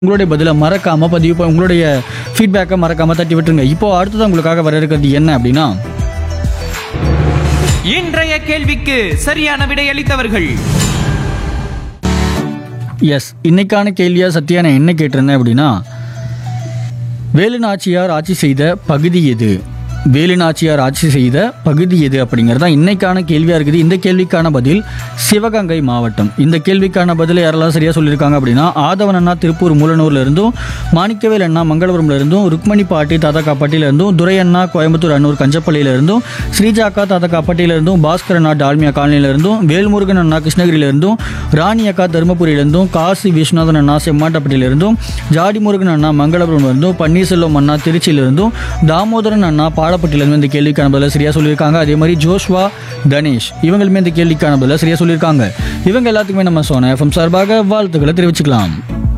உங்களுடைய பதிலை மறக்காம பதிவு பண்ண- உங்களுடைய ஃபீட்பேக்கை மறக்காம தட்டி விட்டுருங்க இப்போ அடுத்தது உங்களுக்காக வர இருக்கிறது என்ன அப்படின்னா இன்றைய கேள்விக்கு சரியான விடையளித்தவர்கள் எஸ் இன்னைக்கான கேள்வியா சத்யா நான் என்ன கேட்டிருந்தேன் அப்படின்னா வேலு நாச்சியார் ஆட்சி செய்த பகுதி எது வேலு நாச்சியார் ஆட்சி செய்த பகுதி எது அப்படிங்கிறது தான் இன்னைக்கான கேள்வியாக இருக்குது இந்த கேள்விக்கான பதில் சிவகங்கை மாவட்டம் இந்த கேள்விக்கான பதில் யாரெல்லாம் சரியாக சொல்லியிருக்காங்க அப்படின்னா ஆதவன் அண்ணா திருப்பூர் மூலனூர்ல இருந்தும் மாணிக்கவேல் அண்ணா மங்களபுரம்ல இருந்தும் ருக்மணி பாட்டி தாத்தக்காப்பட்டியில இருந்தும் துரை அண்ணா கோயம்புத்தூர் அன்னூர் கஞ்சப்பள்ளியில இருந்தும் ஸ்ரீஜாக்கா தாத்தக்காப்பட்டியில இருந்தும் பாஸ்கர் அண்ணா டால்மியா காலனியில இருந்தும் வேல்முருகன் அண்ணா கிருஷ்ணகிரியில இருந்தும் ராணி அக்கா தருமபுரியில இருந்தும் காசி விஸ்வநாதன் அண்ணா செம்மாட்டப்பட்டியில இருந்தும் ஜாடி முருகன் அண்ணா மங்களபுரம் இருந்தும் பன்னீர்செல்வம் அண்ணா திருச்சியில இருந்தும் தாமோதரன் அண்ணா பாலப்பட்டியில இருந்து இந்த கேள்விக்கான பதில சரியா சொல்லியிருக்காங்க அதே மாதிரி ஜோஷ்வா தனேஷ் இவங்களுமே இந்த கேள்விக்கான பதில சரியா சொல்லியிருக்காங்க இவங்க எல்லாத்துக்குமே நம்ம சோனா எஃப்எம் சார்பாக வாழ்த்துக்களை தெரிவிச்சுக்கலாம்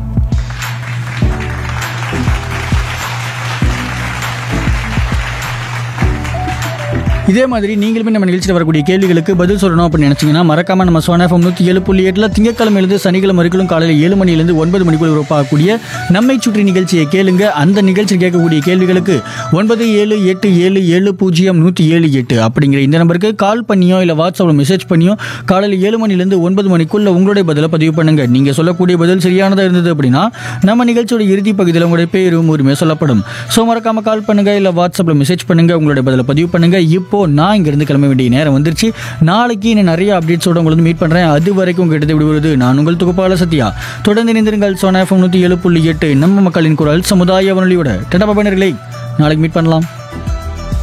இதே மாதிரி நீங்களுமே நம்ம நிகழ்ச்சியில் வரக்கூடிய கேள்விகளுக்கு பதில் சொல்லணும் அப்படின்னு நினைச்சீங்கன்னா மறக்காம நம்ம சோனா எஃப்எம் நூற்றி ஏழு புள்ளி எட்டில் திங்கக்கிழமையிலிருந்து சனிக்கிழமை வரைக்கும் காலையில் ஏழு மணிலேருந்து ஒன்பது மணிக்குள் உருவாக்கக்கூடிய நம்மை சுற்றி நிகழ்ச்சியை கேளுங்க அந்த நிகழ்ச்சி கேட்கக்கூடிய கேள்விகளுக்கு ஒன்பது ஏழு எட்டு ஏழு ஏழு பூஜ்ஜியம் நூற்றி ஏழு எட்டு அப்படிங்கிற இந்த நம்பருக்கு கால் பண்ணியோ இல்லை வாட்ஸ்அப்பில் மெசேஜ் பண்ணியோ காலையில் ஏழு மணிலேருந்து ஒன்பது மணிக்குள்ள உங்களுடைய பதிலை பதிவு பண்ணுங்க நீங்கள் சொல்லக்கூடிய பதில் சரியானதாக இருந்தது அப்படின்னா நம்ம நிகழ்ச்சியோட இறுதி பகுதியில் உங்களுடைய பேரும் உரிமை சொல்லப்படும் ஸோ மறக்காம கால் பண்ணுங்க இல்லை வாட்ஸ்அப்பில் மெசேஜ் பண்ணுங்க உங்களுடைய பதிலை பதிவு பண்ணுங்க இப்போ நான் இங்கிருந்து கிளம்ப வேண்டிய நேரம் வந்துருச்சு நாளைக்கு இன்னும் நிறைய அப்டேட்ஸோட உங்களை வந்து மீட் பண்ணுறேன் அது வரைக்கும் கிட்டத்தட்ட விடுவது நான் உங்கள் தொகுப்பாளர் சத்யா தொடர்ந்து இணைந்திருங்கள் சோனா எஃப்எம் நூற்றி ஏழு புள்ளி எட்டு நம்ம மக்களின் குரல் சமுதாய வானொலியோட டெட்டா பாபனர்களே நாளைக்கு மீட் பண்ணலாம்